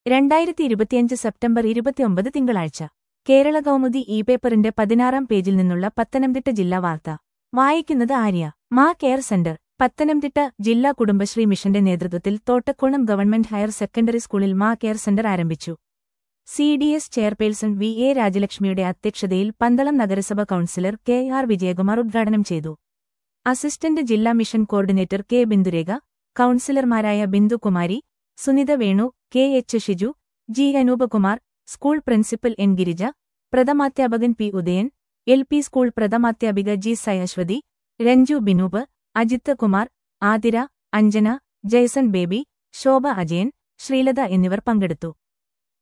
രണ്ടായിരത്തി ഇരുപത്തിയഞ്ച് സെപ്റ്റംബർ ഇരുപത്തിയൊമ്പത് തിങ്കളാഴ്ച കേരള കൗമുദി ഇ പേപ്പറിന്റെ പതിനാറാം പേജിൽ നിന്നുള്ള പത്തനംതിട്ട ജില്ലാ വാർത്ത വായിക്കുന്നത് ആര്യ മാ കെയർ സെന്റർ പത്തനംതിട്ട ജില്ലാ കുടുംബശ്രീ മിഷന്റെ നേതൃത്വത്തിൽ തോട്ടക്കോണം ഗവൺമെന്റ് ഹയർ സെക്കൻഡറി സ്കൂളിൽ മാ കെയർ സെന്റർ ആരംഭിച്ചു C D S chairperson V A രാജലക്ഷ്മിയുടെ അധ്യക്ഷതയിൽ പന്തളം നഗരസഭ കൌൺസിലർ കെ ആർ വിജയകുമാർ ഉദ്ഘാടനം ചെയ്തു അസിസ്റ്റന്റ് ജില്ലാ മിഷൻ കോർഡിനേറ്റർ കെ ബിന്ദുരേഖ കൌൺസിലർമാരായ Bindukumari Sunitha Venu K H Shiju G Anoopkumar school principal N Girija പ്രഥമാധ്യാപകൻ P Udayan L P school പ്രഥമാധ്യാപിക ജി സയശ്വതി രഞ്ജു ബിനൂപ് അജിത്ത് കുമാർ ആതിര അഞ്ജന ജയ്സൺ ബേബി ശോഭ അജയൻ ശ്രീലത എന്നിവർ പങ്കെടുത്തു